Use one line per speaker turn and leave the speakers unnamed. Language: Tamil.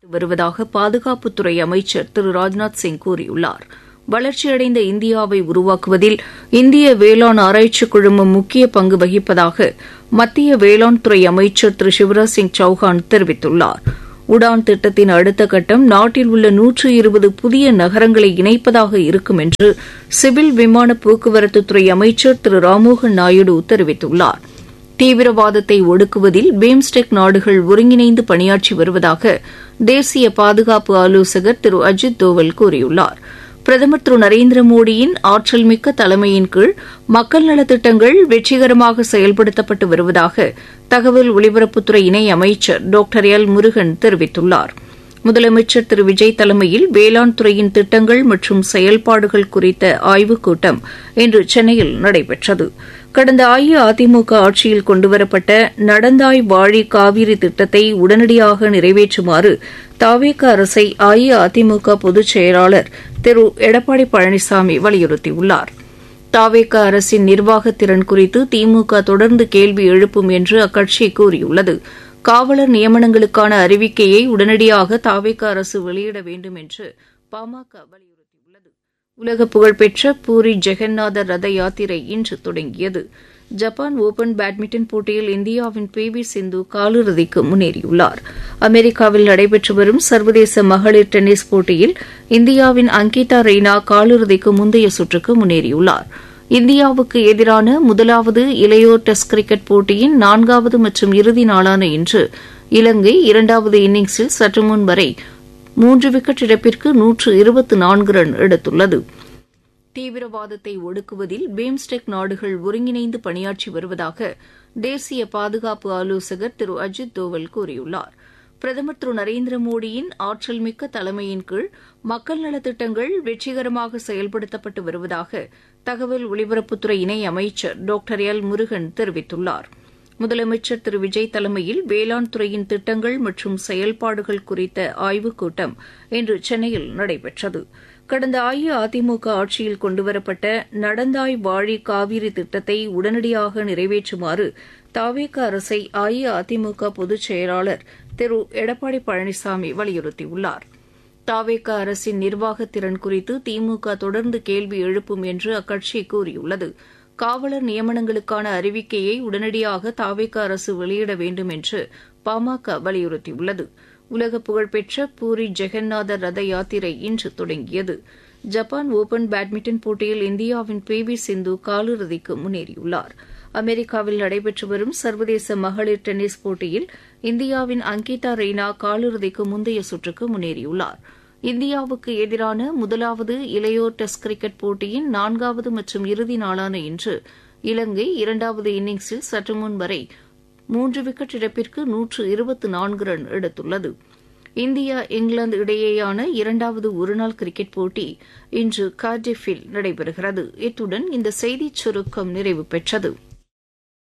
வருவதாக பாதுகாப்புத்துறை அமைச்சர் திரு ராஜ்நாத் சிங் கூறியுள்ளார் வளர்ச்சியடைந்த இந்தியாவை உருவாக்குவதில் இந்திய வேளாண் ஆராய்ச்சிக் குழுமம் முக்கிய பங்கு வகிப்பதாக மத்திய வேளாண் துறை அமைச்சர் திரு சிவராஜ் சிங் சௌஹான் தெரிவித்துள்ளார் உடான் திட்டத்தின் அடுத்த கட்டம் நாட்டில் உள்ள நூற்று இருபது புதிய நகரங்களை இணைப்பதாக இருக்கும் என்று சிவில் விமான போக்குவரத்துத்துறை அமைச்சர் திரு ராம்மோகன் நாயுடு தெரிவித்துள்ளார் தீவிரவாதத்தை ஒடுக்குவதில் பிம்ஸ்டெக் நாடுகள் ஒருங்கிணைந்து பணியாற்றி வருவதாக தேசிய பாதுகாப்பு ஆலோசகர் திரு அஜித் தோவல் கூறியுள்ளார் பிரதமர் திரு நரேந்திர மோடியின் ஆற்றல் மிக்க தலைமையின் கீழ் மக்கள் நலத்திட்டங்கள் வெற்றிகரமாக செயல்படுத்தப்பட்டு வருவதாக தகவல் ஒலிபரப்புத்துறை இணை அமைச்சர் டாக்டர் எல் முருகன் தெரிவித்துள்ளார் முதலமைச்சர் திரு விஜய் தலைமையில் வேளாண் துறையின் திட்டங்கள் மற்றும் செயல்பாடுகள் குறித்த ஆய்வுக் கூட்டம் இன்று சென்னையில் நடைபெற்றது கடந்த அஇஅதிமுக ஆட்சியில் கொண்டுவரப்பட்ட நடந்தாய் வாழி காவிரி திட்டத்தை உடனடியாக நிறைவேற்றுமாறு தாவேக அரசை அஇஅதிமுக பொதுச் செயலாளர் திரு எடப்பாடி பழனிசாமி வலியுறுத்தியுள்ளார் தாவேக அரசின் நிர்வாகத் திறன் குறித்து திமுக தொடர்ந்து கேள்வி எழுப்பும் என்று அக்கட்சி கூறியுள்ளது காவலர் நியமனங்களுக்கான அறிவிக்கையை உடனடியாக தாவேக அரசு வெளியிட வேண்டும் என்று பாமக வலியுறுத்தியுள்ளது உலக புகழ்பெற்ற பூரி ஜெகநாதர் ரத யாத்திரை இன்று தொடங்கியது ஜப்பான் ஒபன் பேட்மிண்டன் போட்டியில் இந்தியாவின் பி வி சிந்து காலிறுதிக்கு முன்னேறியுள்ளார் அமெரிக்காவில் நடைபெற்று வரும் சர்வதேச மகளிர் டென்னிஸ் போட்டியில் இந்தியாவின் அங்கிதா ரெய்னா காலிறுதிக்கு முந்தைய சுற்றுக்கு முன்னேறியுள்ளார் இந்தியாவுக்கு எதிரான முதலாவது இளையோர் டெஸ்ட் கிரிக்கெட் போட்டியின் நான்காவது மற்றும் இறுதி நாளான இன்று இலங்கை இரண்டாவது இன்னிங்ஸில் சற்று முன் வரை மூன்று விக்கெட் இழப்பிற்கு நூற்று இருபத்து நான்கு ரன் எடுத்துள்ளது தீவிரவாதத்தை ஒடுக்குவதில் பிம்ஸ்டெக் நாடுகள் ஒருங்கிணைந்து பணியாற்றி வருவதாக தேசிய பாதுகாப்பு ஆலோசகர் திரு அஜித் தோவல் கூறியுள்ளார் பிரதமர் திரு நரேந்திர மோடியின் ஆற்றல் மிக்க தலைமையின் கீழ் மக்கள் நலத்திட்டங்கள் வெற்றிகரமாக செயல்படுத்தப்பட்டு வருவதாக தகவல் ஒலிபரப்புத்துறை இணை அமைச்சர் டாக்டர் எல் முருகன் தெரிவித்துள்ளார் முதலமைச்சர் திரு விஜய் தலைமையில் வேளாண் துறையின் திட்டங்கள் மற்றும் செயல்பாடுகள் குறித்த ஆய்வுக் கூட்டம் இன்று சென்னையில் நடைபெற்றது கடந்த அஇஅதிமுக ஆட்சியில் கொண்டுவரப்பட்ட நடந்தாய் வாழி காவிரி திட்டத்தை உடனடியாக நிறைவேற்றுமாறு தாவேக அரசை அஇஅதிமுக பொதுச் செயலாளர் திரு எடப்பாடி பழனிசாமி வலியுறுத்தியுள்ளார் தாவேக அரசின் நிர்வாகத் திறன் குறித்து திமுக தொடர்ந்து கேள்வி எழுப்பும் என்று அக்கட்சி கூறியுள்ளது காவலர் நியமனங்களுக்கான அறிவிக்கையை உடனடியாக தாவேக அரசு வெளியிட வேண்டும் என்று பாமக வலியுறுத்தியுள்ளது உலக புகழ்பெற்ற பூரி ஜெகநாதர் ரத யாத்திரை இன்று தொடங்கியது ஜப்பான் ஒபன் பேட்மிண்டன் போட்டியில் இந்தியாவின் பி வி சிந்து காலிறுதிக்கு முன்னேறியுள்ளார் அமெரிக்காவில் நடைபெற்று வரும் சர்வதேச மகளிர் டென்னிஸ் போட்டியில் இந்தியாவின் அங்கிதா ரெய்னா காலிறுதிக்கு முந்தைய சுற்றுக்கு முன்னேறியுள்ளார் இந்தியாவுக்கு எதிரான முதலாவது இளையோர் டெஸ்ட் கிரிக்கெட் போட்டியின் நான்காவது மற்றும் இறுதி நாளான இன்று இலங்கை இரண்டாவது இன்னிங்ஸில் சற்று முன் வரை மூன்று விக்கெட் இழப்பிற்கு நூற்று இருபத்து நான்கு ரன் எடுத்துள்ளது இந்தியா இங்கிலாந்து இடையேயான இரண்டாவது ஒருநாள் கிரிக்கெட் போட்டி இன்று கார்டிஃபில் நடைபெறுகிறது இத்துடன் இந்த செய்திச் சுருக்கம் நிறைவு பெற்றது